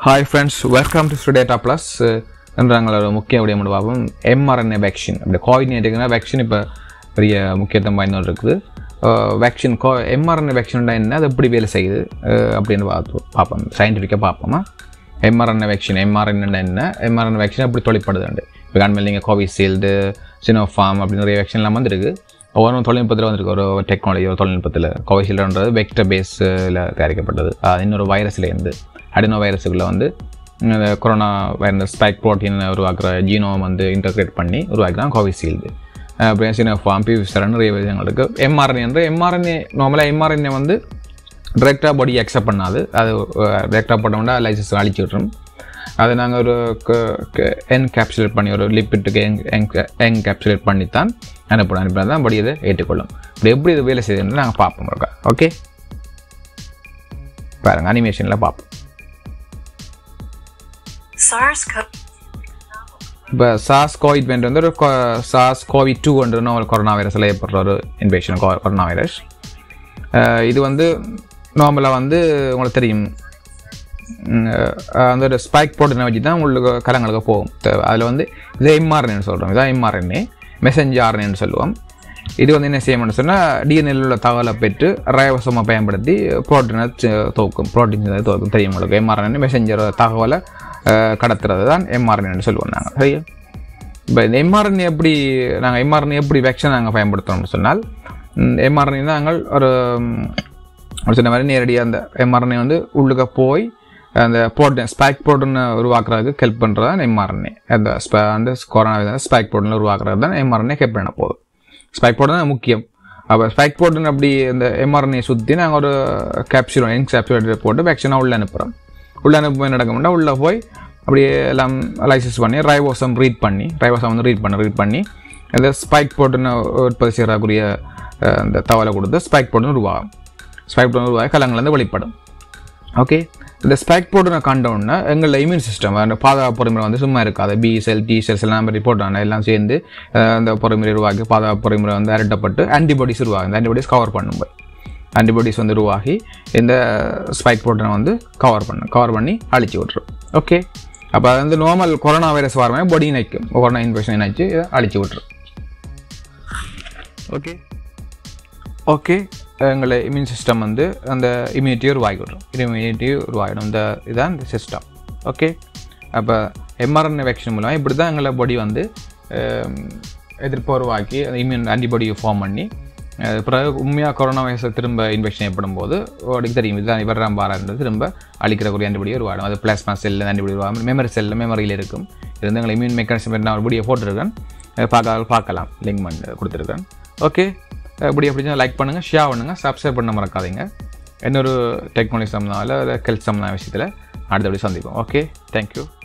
hi friends welcome to ஸ்டுடேட்டா plus என்று நாங்கள் ஒரு முக்கிய விடயம் பார்ப்போம் எம்ஆர்என்ஏ வேக்சின் அப்படி கோவிட் நைன்டீன்னா வேக்சின் இப்போ பெரிய முக்கியத்துவம் வாய்ந்த இருக்குது வேக்சின் கோ எம்ஆர்என்ஏ வேக்சின்டா என்ன அது எப்படி வேலை செய்யுது அஹ், அப்படின்னு பார்த்து பார்ப்போம் சயின்டிஃபிக்காக பார்ப்போமா எம்ஆர்என்ஏ வேக்சின் எம்ஆர்என் என்ன எம்ஆர்என் வேக்சின் எப்படி தொழிற்படுதுண்டு இப்போ காண்மையில் நீங்கள் கோவிஷீல்டு சினோஃபார்ம் அப்படின்னு நிறைய வேக்சின்லாம் வந்துருக்கு ஒவ்வொரு தொழில்நுட்பத்தில் வந்திருக்கு ஒரு டெக்னாலஜி ஒரு தொழில்நுட்பத்தில் கோவிஷீல்டுன்றது வெக்டர் பேஸில் தயாரிக்கப்பட்டது அது இன்னொரு வைரஸ்லேருந்து அடினோ வைரஸுக்குள்ளே வந்து இந்த கொரோனா வைரஸ் ஸ்பைக் ப்ரோட்டீன் உருவாக்குற ஜீனோம் வந்து இன்டகிரேட் பண்ணி உருவாக்குறான் கோவிஷீல்டு அப்புறம் சினோஃபார்ம் பிவிசரன் நிறைய விஷயங்களுக்கு எம்ஆர்என்ஏ என்று எம்ஆர்என்ஏ நார்மலாக எம்ஆர்என்ஏ வந்து டிரெக்டாக பாடி அக்செப்ட் பண்ணாது அது டிரெக்டாக போட்டோம்னா லைசன்ஸ் அழிச்சு விட்டுரும் அதை நாங்கள் ஒரு என்கேப்சுலேட் பண்ணி ஒரு லிப்பிட்டுக்கு எங் என்கேப்சுலேட் பண்ணி தான் அனுப்பணும் அனுப்பினா தான் படி இதை ஏற்றுக்கொள்ளும் இப்படி எப்படி இது வேலை செய்யுதுன்னு நாங்கள் பார்ப்போம் இருக்கா ஓகே பாருங்கள் அனிமேஷனில் பார்ப்போம் SARS-CoV இப்போ சாஸ் கோவிட் வெண்ட் வந்து ஒரு சாஸ் கோவிட் டூ வந்து நோவல் கொரோனா வைரஸில் ஏற்படுற ஒரு இன்ஃபெக்ஷன் கொரோனா வைரஸ் இது வந்து நார்மலாக வந்து உங்களுக்கு தெரியும் உம், அஹ், அந்த ஒரு ஸ்பைக் ப்ரோட்டீனை வச்சு தான் உங்களுக்கு கலங்களுக்கு போகும் அதில் வந்து இது எம்ஆர்என்னு சொல்கிறோம் இதான் எம்ஆர்என்ஏ மெசஞ்சர் ஆர்என்னு சொல்லுவோம் இது வந்து என்ன செய்யணும்னு சொன்னால் டிஎன்ஏல உள்ள தகவலை பெற்று ரயவசமாக பயன்படுத்தி ப்ரோட்டீனை தோக்கும் ப்ரோட்டீன் தோக்கும் தெரியும் உங்களுக்கு எம்ஆர்என் மெசஞ்சர் தகவலை அஹ், கடத்துறது தான் எம்ஆர்என்னு சொல்லுவோம் நாங்கள் சரியா இப்போ இந்த எம்ஆர்என் எப்படி நாங்கள் எம்ஆர்என் எப்படி வேக்சின் நாங்கள் பயன்படுத்துகிறோம்னு சொன்னால் எம்ஆர்என் நாங்கள் ஒரு ம், ஒரு சொன்ன மாதிரி நேரடியாக அந்த எம்ஆர்என்ஏ வந்து உள்ளுக்க போய் அந்த ப்ரோட்டீன் ஸ்பைக் ப்ரோட்டீனை உருவாக்குறதுக்கு ஹெல்ப் பண்ணுறது தான் எம்ஆர்என்ஏ அந்த ஸ்ப அந்த கொரோனா ஸ்பைக் ப்ரோட்டீன் உருவாக்குறது தான் எம்ஆர்என்ஏ ஹெல்ப் பண்ண போதும் ஸ்பைக் ப்ரோட்டீன் தான் முக்கியம் அப்போ ஸ்பைக் ப்ரோட்டீன் அப்படி அந்த எம்ஆர்என்ஏ சுற்றி நாங்கள் ஒரு கேப்சூல் என் கேப்சூல் போட்டு வேக்சினாக உள்ளே அனுப்புகிறோம் உள்ளே அனுப்ப நடக்கமுன்னா உள்ளே போய் அப்படியே எல்லாம் லைசன்ஸ் பண்ணி ரைவோசம் ரீட் பண்ணி ரைவோசம் வந்து ரீட் பண்ண ரீட் பண்ணி அந்த ஸ்பைக் ப்ரோட்டீனை உற்பத்தி செய்யக்கூடிய அஹ், அந்த தவலை கொடுத்து ஸ்பைக் ப்ரோட்டீன் உருவாகும் ஸ்பைக் ப்ரோட்டீன் உருவாகி கலங்கள்லேருந்து வெளிப்படும் ஓகே இந்த ஸ்பைக் ப்ரோட்டீனை கண்டோன்னா எங்களோட இம்யூன் சிஸ்டம் அந்த பாதுகாப்பு பொறிமுறை வந்து சும்மா இருக்காது பி செல் டி செல்ஸ் எல்லாம் மாதிரி போட்டாங்க எல்லாம் சேர்ந்து அஹ், அந்த பொறிமுறை உருவாக்கி பாதுகாப்பு பொறிமுறை வந்து அரட்டப்பட்டு ஆன்டிபாடிஸ் உருவாகும் இந்த ஆன்டிபாடிஸ் கவர் பண்ணும்போது ஆன்டிபாடிஸ் வந்து உருவாகி இந்த ஸ்பைக் ப்ரோட்டீனை வந்து கவர் பண்ணும் கவர் பண்ணி அழிச்சு விட்ரும் ஓகே அப்போ அது வந்து நார்மல் கொரோனா வைரஸ் வரமே பொடி நிற்கும் கொரோனா இன்ஃபெக்ஷன் நினைச்சு இதை அழிச்சு விட்ரும் ஓகே ஓகே எங்களை இம்யூன் சிஸ்டம் வந்து அந்த இம்யூனிட்டியை உருவாக்கி விட்ரும் இம்யூனிட்டி உருவாகிடும் இந்த இதுதான் இந்த சிஸ்டம் ஓகே அப்போ எம்ஆர்என்ஏ வேக்சின் மூலம் இப்படி தான் எங்களை பாடி வந்து ஹம், எதிர்ப்பு உருவாக்கி அந்த இம்யூன் ஆன்டிபாடியை ஃபார்ம் பண்ணி அது பிறகு உண்மையாக கொரோனா வைரஸ் திரும்ப இன்ஃபெக்ஷன் ஏற்படும் போது உடனே தெரியும் இதுதான் இவராம் பாரான்றது திரும்ப அழிக்கிறக்கூடிய ஆன்டிபாடி உருவாடும் அது பிளாஸ்மா செல்லில் ஆன்டிபாடி உருவாகும் மெமரி செல்லில் மெமரியில் இருக்கும் இருந்து எங்களை இம்யூன் மெக்கானிசம் நான் ஒரு வீடியோ போட்டிருக்கேன் அஹ் பார்க்க பார்க்கலாம் லிங்க் பண்ணி கொடுத்துருக்கேன் ஓகே இப்படி எப்படி லைக் பண்ணுங்கள் ஷேர் பண்ணுங்கள் சப்ஸ்கிரைப் பண்ண மறக்காதீங்க இன்னொரு டெக்னாலஜி சம்மந்தம் இல்லை ஹெல்த் சம்மந்தம் விஷயத்தில் அடுத்தபடி சந்திப்போம் ஓகே தேங்க்யூ